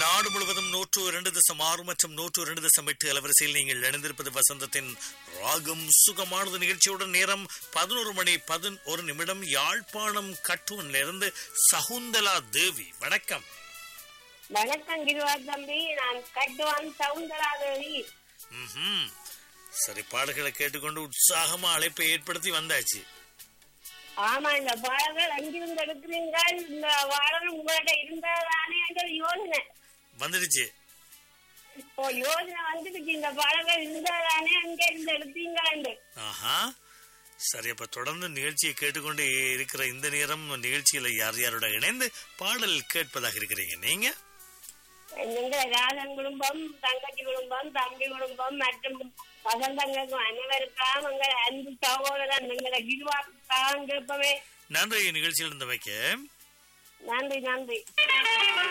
நாடு முழுவதும் நூற்று இரண்டு தசம் ஆறு மற்றும் நூற்று இரண்டு தசம் எட்டு அலவரிசையில் நீங்கள் இணைந்திருப்பது வசந்தத்தின் ராகம் சுகமானது நிகழ்ச்சியுடன் நேரம் பதினோரு மணி பதினொரு நிமிடம் யாழ்ப்பாணம் கட்டுவனிலிருந்து சகுந்தலா தேவி வணக்கம் வணக்கம் கிருவா தம்பி நான் கட்டுவான் சவுந்தரா தேவி ம்ஹும். சரி பாடல்களை கேட்டுக்கொண்டு உற்சாகமா அழைப்பை ஏற்படுத்தி வந்தாச்சு ஆமா இந்த பாடல்கள் அங்கிருந்து எடுக்கிறீங்கள் இந்த பாடல் உங்கள்ட்ட இருந்ததானே என்ற யோசனை வந்துடுச்சு இப்போ யோசனை வந்துடுச்சு இந்த பாடல்கள் இருந்ததானே அங்க இருந்து எடுத்தீங்க ஆஹா சரி அப்ப தொடர்ந்து நிகழ்ச்சியை கேட்டுக்கொண்டு இருக்கிற இந்த நேரம் நிகழ்ச்சியில யார் யாரோட இணைந்து பாடல் கேட்பதாக இருக்கிறீங்க நீங்க எங்க ராசன் குடும்பம் தங்கச்சி குடும்பம் தம்பி குடும்பம் மற்றும் வசந்தங்களுக்கும் அனைவருக்காக உங்கள் அன்பு சகோதரன் எங்களை கிருவா கேட்பவே நன்றி நிகழ்ச்சியில் இருந்த வைக்க நன்றி நன்றி